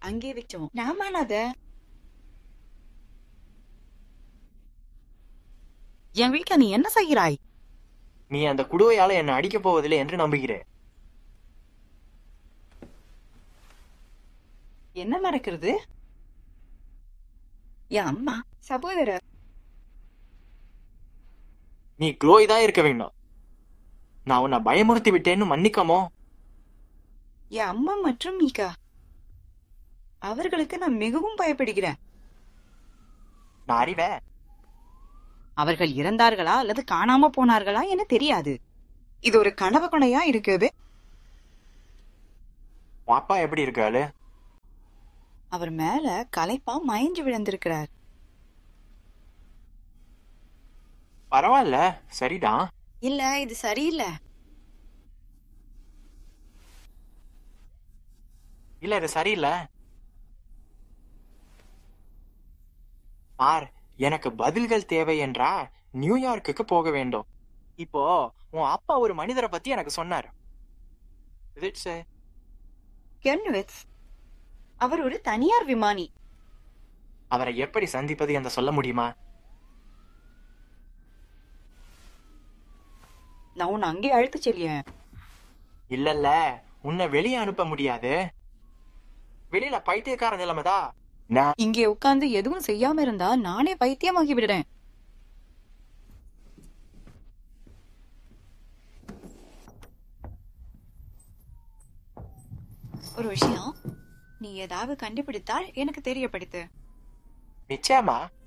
அங்கே வச்சோம் நாமானத என் வீட்டுல நீ என்ன செய்கிறாய் நீ அந்த குடுவையால என்னை அடிக்கப் போவதில்லை என்று நம்புகிறேன் என்ன நடக்கிறது என் அம்மா சகோதரர் நீ குளோய் தான் இருக்க வேண்டாம் நான் உன்னை பயமுறுத்தி விட்டேன்னு மன்னிக்காமோ என் அம்மா மற்றும் மீகா அவர்களுக்கு நான் மிகவும் பயப்படுகிறேன் நான் அறிவேன் அவர்கள் இறந்தார்களா அல்லது காணாம போனார்களா என தெரியாது இது ஒரு கனவு கொனையா இருக்குது உன் அப்பா எப்படி இருக்காரு அவர் மேல கலைப்பா மயஞ்சு விழுந்திருக்கிறார் பரவாயில்ல சரிதான் இல்ல இது சரியில்லை இல்ல இது சரியில்லை பார் எனக்கு பதில்கள் தேவை என்றா நியூயார்க்குக்கு போக வேண்டும் இப்போ உன் அப்பா ஒரு மனிதரை பத்தி எனக்கு சொன்னார் Is it, uh, கென்விட்ஸ் அவர் ஒரு தனியார் விமானி அவரை எப்படி சந்திப்பது என்று சொல்ல முடியுமா நான் உன்னை அங்கே அழைத்து செல்லியேன் இல்லல்ல உன்னை வெளியே அனுப்ப முடியாது வெளியில பைத்தியக்கார நிலைமைதா நான் இங்கே உட்கார்ந்து எதுவும் செய்யாம இருந்தா நானே பைத்தியமாகி விடுறேன் ஒரு விஷயம் நீ ஏதாவது கண்டுபிடித்தால் எனக்கு தெரியப்படுத்து நிச்சயமா